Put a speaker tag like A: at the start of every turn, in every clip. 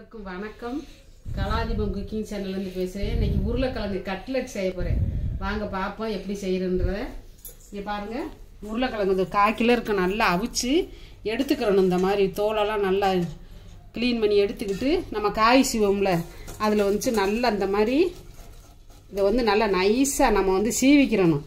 A: அனைவருக்கும் வணக்கம் கலாதிபம் குக்கிங் சேனல்லேருந்து பேசுகிறேன் இன்னைக்கு உருளைக்கிழங்கு கட்லெட் செய்ய போகிறேன் வாங்க பார்ப்போம் எப்படி செய்கிறன்றத இங்கே பாருங்கள் உருளைக்கிழங்கு இது கால் கிலோ இருக்கு நல்லா அவிச்சு எடுத்துக்கிறணும் இந்த மாதிரி தோலெல்லாம் நல்லா க்ளீன் பண்ணி எடுத்துக்கிட்டு நம்ம காய் சீவோம்ல அதில் வந்துச்சு நல்லா இந்த மாதிரி இதை வந்து நல்லா நைஸாக நம்ம வந்து சீவிக்கிறணும்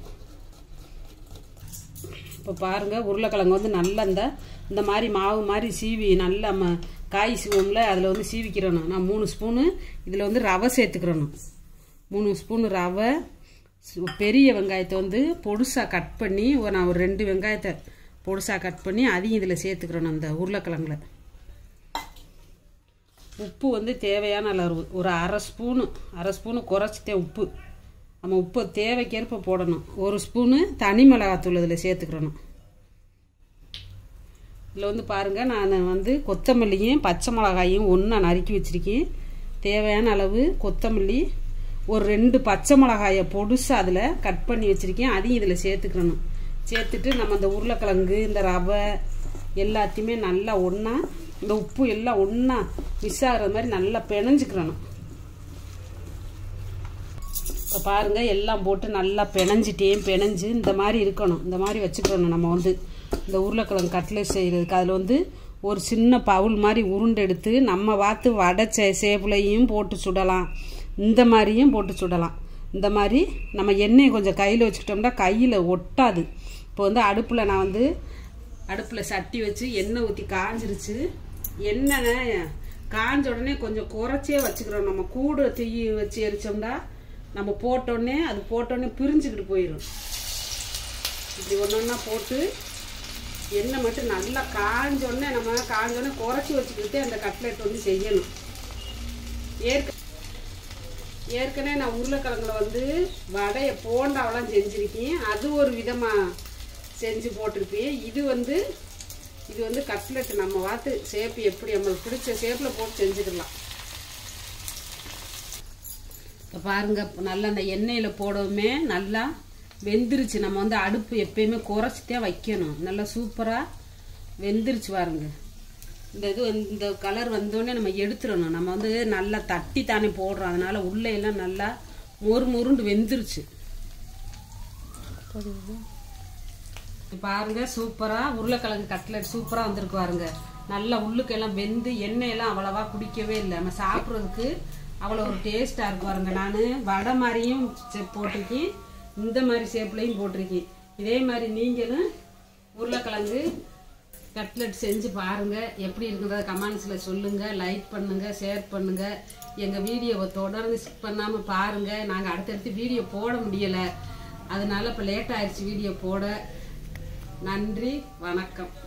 A: இப்போ பாருங்கள் உருளைக்கிழங்கு வந்து நல்லா இந்த இந்த மாதிரி மாவு மாதிரி சீவி நல்லா ம காய் சீவோம்ல அதில் வந்து சீவிக்கிறணும் நான் மூணு ஸ்பூனு இதில் வந்து ரவை சேர்த்துக்கிறணும் மூணு ஸ்பூனு ரவை சு- பெரிய வெங்காயத்தை வந்து பொடுசாக கட் பண்ணி ஒரு நான் ஒரு ரெண்டு வெங்காயத்தை பொடுசாக கட் பண்ணி அதையும் இதில் சேர்த்துக்கிறணும் அந்த உருளைக்கிழங்குல உப்பு வந்து தேவையான அளவு ஒரு அரை ஸ்பூனு அரை ஸ்பூனு குறைச்சிட்டேன் உப்பு நம்ம உப்பு தேவைக்கேற்ப போடணும் ஒரு ஸ்பூனு தனி மிளகாத்தூள் இதில் சேர்த்துக்கிறணும் இதில் வந்து பாருங்கள் நான் வந்து கொத்தமல்லியும் பச்சை மிளகாயும் ஒன்றா நறுக்கி வச்சுருக்கேன் தேவையான அளவு கொத்தமல்லி ஒரு ரெண்டு பச்சை மிளகாயை பொடுசு அதில் கட் பண்ணி வச்சுருக்கேன் அதையும் இதில் சேர்த்துக்கிறணும் சேர்த்துட்டு நம்ம இந்த உருளைக்கிழங்கு இந்த ரவை எல்லாத்தையுமே நல்லா ஒன்றா இந்த உப்பு எல்லாம் ஒன்றா மிஸ் ஆகுற மாதிரி நல்லா பிணைஞ்சிக்கிறணும் இப்போ பாருங்கள் எல்லாம் போட்டு நல்லா பிணைஞ்சிட்டேன் பிணைஞ்சு இந்த மாதிரி இருக்கணும் இந்த மாதிரி வச்சுக்கிறணும் நம்ம வந்து இந்த உருளைக்கிழங்கு கட்லெட் செய்கிறதுக்கு அதில் வந்து ஒரு சின்ன பவுல் மாதிரி உருண்டை எடுத்து நம்ம பார்த்து வடை சே சேப்புலையும் போட்டு சுடலாம் இந்த மாதிரியும் போட்டு சுடலாம் இந்த மாதிரி நம்ம எண்ணெயை கொஞ்சம் கையில் வச்சுக்கிட்டோம்னா கையில் ஒட்டாது இப்போ வந்து அடுப்பில் நான் வந்து அடுப்பில் சட்டி வச்சு எண்ணெய் ஊற்றி காஞ்சிருச்சு எண்ணெய் காஞ்ச உடனே கொஞ்சம் குறைச்சே வச்சுக்கிறோம் நம்ம கூட தீ வச்சு எரிச்சோம்னா நம்ம போட்டோடனே அது போட்டோடனே பிரிஞ்சுக்கிட்டு போயிடும் இப்படி ஒன்று ஒன்றா போட்டு எண்ணெய் மட்டும் நல்லா காஞ்ச உடனே நம்ம காஞ்ச உடனே குறைச்சி வச்சுக்கிட்டு அந்த கட்லெட் வந்து செய்யணும் ஏற்க ஏற்கனவே நான் உருளைக்கிழங்குல வந்து வடையை போண்டாவெல்லாம் செஞ்சுருக்கேன் அது ஒரு விதமாக செஞ்சு போட்டிருப்பேன் இது வந்து இது வந்து கட்லெட் நம்ம பார்த்து சேப்பு எப்படி நம்மளுக்கு பிடிச்ச ஷேப்பில் போட்டு செஞ்சுக்கலாம் இப்போ பாருங்க நல்லா அந்த எண்ணெயில் போடவுமே நல்லா வெந்துருச்சு நம்ம வந்து அடுப்பு எப்பயுமே குறைச்சிட்டே வைக்கணும் நல்லா சூப்பராக வெந்துருச்சு பாருங்க இந்த இது வந்து- இந்த கலர் வந்தோடனே நம்ம எடுத்துடணும் நம்ம வந்து நல்லா தட்டி தானே போடுறோம் அதனால உள்ளே எல்லாம் நல்லா மொறு மொருண்டு வெந்துருச்சு இப்ப பாருங்க சூப்பரா உருளைக்கிழங்கு கட்லெட் சூப்பரா வந்திருக்கு பாருங்க நல்லா உள்ளுக்கெல்லாம் வெந்து எண்ணெயெல்லாம் அவ்வளவா குடிக்கவே இல்லை நம்ம சாப்பிட்றதுக்கு அவ்வளோ ஒரு டேஸ்டா இருக்கு பாருங்க நான் வடை மாதிரியும் செ- போட்டிருக்கேன் இந்த மாதிரி ஷேப்லையும் போட்டிருக்கேன் இதே மாதிரி நீங்களும் உருளைக்கிழங்கு கட்லெட் செஞ்சு பாருங்க எப்படி இருக்குன்றத கமெண்ட்ஸில் சொல்லுங்க லைக் பண்ணுங்க ஷேர் பண்ணுங்க எங்க வீடியோவை தொடர்ந்து ஸ்கிப் பண்ணாம பாருங்க நாங்கள் அடுத்தடுத்து வீடியோ போட முடியல அதனால இப்போ லேட் ஆயிடுச்சு வீடியோ போட நன்றி வணக்கம்